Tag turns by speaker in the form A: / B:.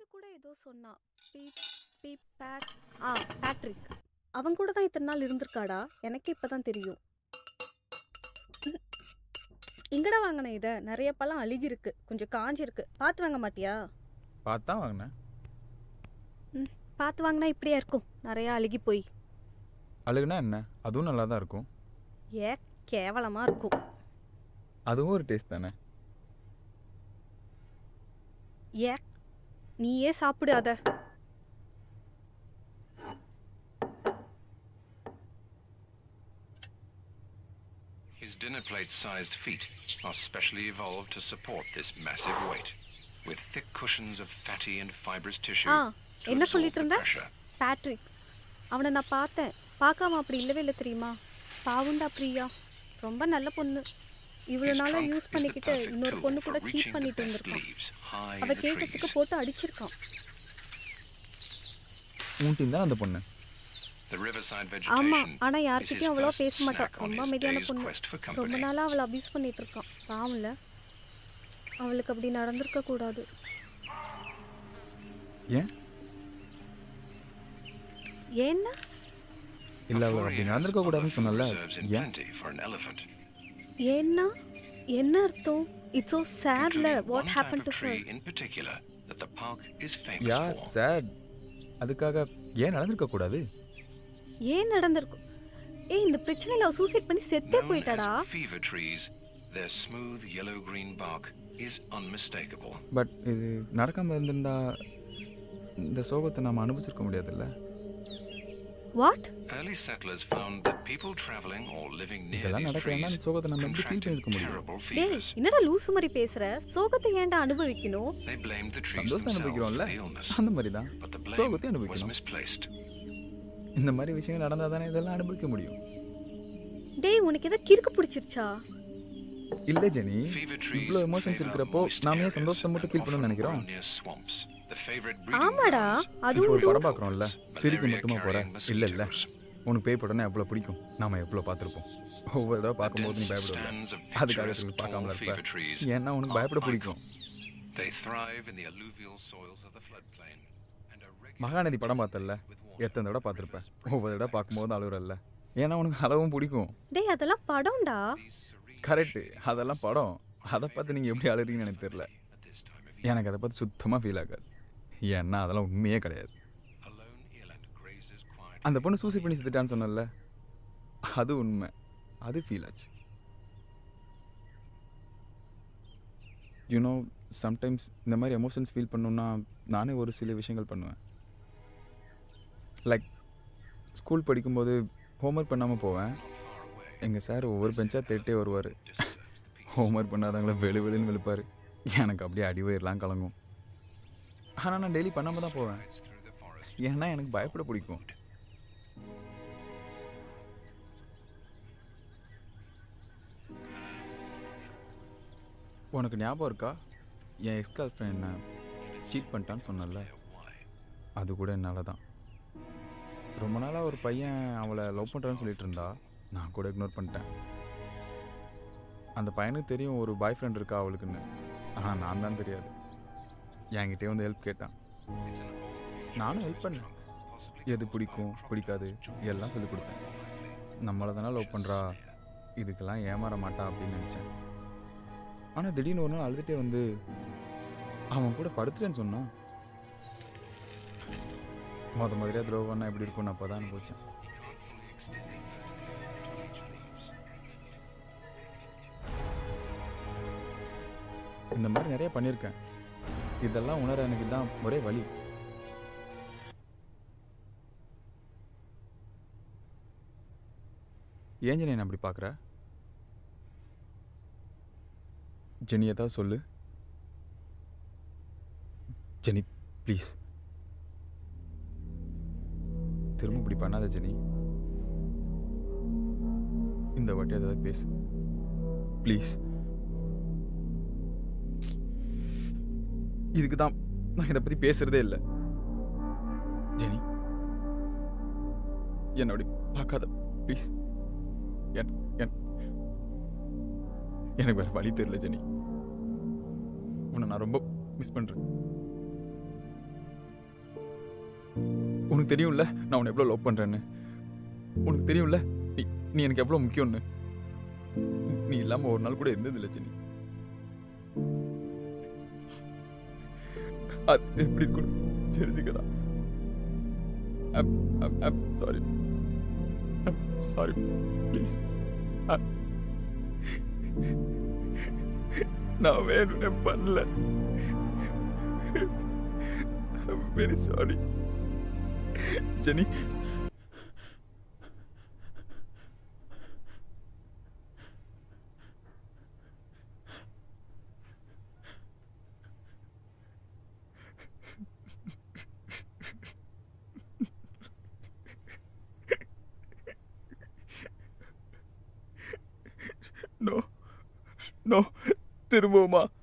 A: பேரு கூட ஏதோ சொன்னான் பி பி பேட் ஆ பேட்ரிக் அவன் கூட தான் இத்தனை நாள் இருந்திருக்காடா எனக்கே இப்பதான் தெரியும் ம். எங்கடா வாங்கின இதை நிறைய பழம் அழுகி இருக்கு கொஞ்சம் காஞ்சிருக்கு பார்த்து வாங்க மாட்டியா
B: பார்த்து தான் வாங்கினேன்
A: பார்த்து வாங்கினா இப்படியா இருக்கும் நிறைய அழுகி போய்
B: அழுகுனா என்ன அதுவும் நல்லா தான் இருக்கும்
A: ஏ கேவலமா இருக்கும்
B: அதுவும் ஒரு டேஸ்ட் தானே
A: ஏ நீயே சாப்பிடு அத
C: His dinner plate sized feet are specially evolved to support this massive weight, with thick cushions of fatty and fibrous tissue
A: ஆ
C: to
A: என்ன
C: absorb
A: சொல்லிட்டு
C: the
A: இருந்த
C: pressure.
A: பேட்ரிக் அவனை நான் பார்த்தேன் பார்க்காம அப்படி இல்லவே இல்லை தெரியுமா பாவுண்டா பிரியா ரொம்ப நல்ல பொண்ணு இவ்வளோ
C: His
A: நாளாக
C: trunk
A: யூஸ்
C: is the
A: பண்ணிக்கிட்டு
C: perfect
A: இன்னொரு
C: tool
A: பொண்ணு
C: for
A: கூட
C: reaching
A: சீட்
C: the
A: பண்ணிட்டு
C: best
A: இருந்திருக்கான்
C: leaves high
A: அவ
C: in the
A: கேட்டதுக்கு
C: trees.
A: போட்டு அடிச்சிருக்கான்
B: உன் டீம் தான் அந்த பொண்ணு
C: The riverside
A: ஆமா
C: vegetation
A: ஆனா
C: is his
A: யார்கிட்டயும் அவ்வளோ
C: first
A: பேச மாட்டான்
C: snack on
A: ரொம்ப
C: his
A: அமைதியான
C: day's
A: பொண்ணு
C: quest for
A: ரொம்ப
C: company.
A: நாளா அவளை அபியூஸ் பண்ணிட்டு இருக்கான் பாவம்ல அவளுக்கு அப்படி நடந்திருக்க கூடாது
B: ஏன்
A: ஏன்னா
B: இல்லை அவள்
C: Before
B: அப்படி
C: he has
B: நடந்திருக்க
C: other
B: கூடாதுன்னு
C: food
B: சொன்னல
C: reserves in
B: ஏன்
C: plenty for an elephant,
A: ஏன்னா என்ன அர்த்தம் இட்ஸ் ஸோ சேட்ல
C: including
A: what
C: one
A: happen
C: type
A: to
C: of
A: her
C: tree in particular that the park is famous
B: yeah
C: for.
B: Sad அதுக்காக ஏன் நடந்திருக்க கூடாது
A: ஏன் நடந்திருக்கும் ஏய் இந்த பிரச்சனையில அவ சூசைட் பண்ணி செத்தே
C: Known
A: போயிட்டாடா
C: as fever trees, their smooth yellow-green bark is unmistakable.
B: But இது நடக்காம இருந்திருந்தா இந்த சோகத்தை நாம் அனுபவிச்சிருக்க முடியாதுல்ல
A: what
C: Early settlers found that people traveling or living near
B: இதெல்லாம்
C: these
B: நடக்கலன்னா
C: trees
B: இந்த சோகத்தை நம்ம எப்படி ஃபீல்
C: contracted
B: பண்ணிருக்க முடியும்
C: terrible
A: டேய்
C: fevers.
A: என்னடா லூசு மாதிரி பேசுற சோகத்தை ஏன்டா அனுபவிக்கணும்
C: They blamed the trees
B: சந்தோஷம்
C: themselves for
B: அனுபவிக்கிறோம்ல
C: the illness,
B: அந்த மாதிரி தான்
C: but the blame
B: சோகத்தை
C: was
B: அனுபவிக்கணும்
C: misplaced.
B: இந்த மாதிரி விஷயங்கள் நடந்தால் தானே இதெல்லாம் அனுபவிக்க முடியும்
A: டேய் உனக்கு எதை கிறுக்கு பிடிச்சிருச்சா
B: இல்லை ஜெனி
C: Fever trees
B: இவ்வளோ எமோஷன்ஸ்
C: favor
B: இருக்கிறப்போ
C: moist
B: நாம ஏன்
C: areas
B: சந்தோஷத்தை மட்டும்
C: and
B: ஃபீல் பண்ணணும்னு
C: often
B: நினைக்கிறோம்
C: grow near swamps, the favorite breeding
A: ஆமாடா
C: grounds
B: இப்போ
A: அதுவும்
B: ஒரு
A: இதுவும்
B: படம் பார்க்குறோம்ல சிரிக்க
C: malaria
B: மட்டுமா போற
C: carrying
B: இல்லை இல்லை
C: mosquitoes.
B: உனக்கு பேய் படம்னா எவ்வளோ பிடிக்கும் நாம எவ்வளோ பார்த்துருப்போம் ஒவ்வொரு தடவை
C: The
B: பார்க்கும்போது நீ
C: dense
B: பயப்படுவ
C: stands of
B: அதுக்காக
C: picturesque
B: திரும்பி பார்க்காம
C: tall fever
B: இருப்ப
C: trees
B: ஏன்னா உனக்கு
C: are
B: பயப்பட
C: icons.
B: பிடிக்கும்
C: They thrive in the alluvial soils of the floodplain and are regularly
B: Mahanadi படம் பார்த்தல
C: with water.
B: எத்தனை தடவை பார்த்துருப்ப ஒவ்வொரு தடவை பார்க்கும்போது அழுகுறல்ல ஏன்னா உனக்கு அளவும் பிடிக்கும்
A: டேய் அதெல்லாம் படம்டா
C: These serene
B: கரெக்டு அதெல்லாம் படம் அதை பார்த்து நீங்கள் எப்படி அழுறீங்கன்னு எனக்கு தெரியல
C: at this time of year.
B: எனக்கு அதை பார்த்து சுத்தமாக ஃபீல் ஆகாது ஏன்னா அதெல்லாம் உண்மையே கிடையாது
C: A lone eland grazes quietly.
B: அந்த பொண்ணு சூசைட் பண்ணி செத்துட்டான்னு சொன்னல அது உண்மை அது ஃபீல் ஆச்சு யூனோ சம்டைம்ஸ் இந்த மாதிரி எமோஷன்ஸ் ஃபீல் பண்ணணுன்னா நானே ஒரு சில விஷயங்கள் பண்ணுவேன் லைக் ஸ்கூல் படிக்கும்போது ஹோம்ஒர்க் பண்ணாமல் போவேன் எங்கள் சார் ஒவ்வொரு பெஞ்சாக தேட்டே வருவார் ஹோம்ஒர்க் பண்ணாதவங்கள வெளு வெளுன்னு வெளுப்பார் எனக்கு அப்படியே அடி வயிறுலாம் கலங்கும் ஆனால் நான் டெய்லி பண்ணாமல் தான் போவேன்
C: Through the forest.
B: ஏன்னா எனக்கு பயப்பட பிடிக்கும் உனக்கு ஞாபகம் இருக்கா என் எக்ஸ் கேர்ள் ஃப்ரெண்ட் என்ன சீட் பண்ணிட்டான்னு சொன்னல
C: Why?
B: அது கூட என்னால் தான் ரொம்ப நாளாக ஒரு பையன் அவளை லவ் பண்ணுறான்னு சொல்லிட்டு இருந்தா நான் கூட இக்னோர் பண்ணிட்டேன் அந்த பையனுக்கு தெரியும் ஒரு பாய் ஃப்ரெண்ட் இருக்கா அவளுக்குன்னு ஆனால் நான் தான் தெரியாது என்கிட்டயே வந்து ஹெல்ப் கேட்டான்
C: It's an old
B: நானும் ஹெல்ப் பண்ணேன்
C: possibly
B: எது பிடிக்கும் பிடிக்காது எல்லாம் சொல்லி கொடுத்தேன் நம்மளை தானே லவ் பண்ணுறா இதுக்கெல்லாம் ஏமாற மாட்டா அப்படின்னு நினச்சேன் ஆனால் திடீர்னு ஒரு நாள் அழுதுகிட்டே வந்து அவன் கூட படுத்துட்டேன்னு சொன்னான் மொத மாதிரியாக துரோகம்னா எப்படி இருக்கும்னு அப்போ தான் அனுபவிச்சேன் இந்த மாதிரி நிறைய பண்ணியிருக்கேன் இதெல்லாம் உணர எனக்கு தான் ஒரே வழி ஏன் ஜெனி என்ன அப்படி பார்க்குற ஜெனி ஏதாவது சொல்லு ஜெனி ப்ளீஸ் திரும்ப இப்படி பண்ணாத ஜெனி இந்த வாட்டி ஏதாவது பேசு ப்ளீஸ் இதுக்கு தான் நான் இதை பற்றி பேசுறதே இல்லை ஜெனி என்னை அப்படி பார்க்காத ப்ளீஸ் என் என் எனக்கு வேற வழி தெரியல ஜெனி உன்னை நான் ரொம்ப மிஸ் பண்ணுறேன் உனக்கு தெரியும்ல நான் உன்னை எவ்வளோ லவ் பண்ணுறேன்னு உனக்கு தெரியும்ல நீ நீ எனக்கு எவ்வளோ முக்கியம்னு நீ இல்லாமல் ஒரு நாள் கூட இருந்ததில்லை ஜெனி அது எப்படி இருக்கணும் தெரிஞ்சுக்கடா சாரி சாரி ப்ளீஸ் நான் வேணும்னே பண்ணல very sorry Jenny no no திரும்பவுமா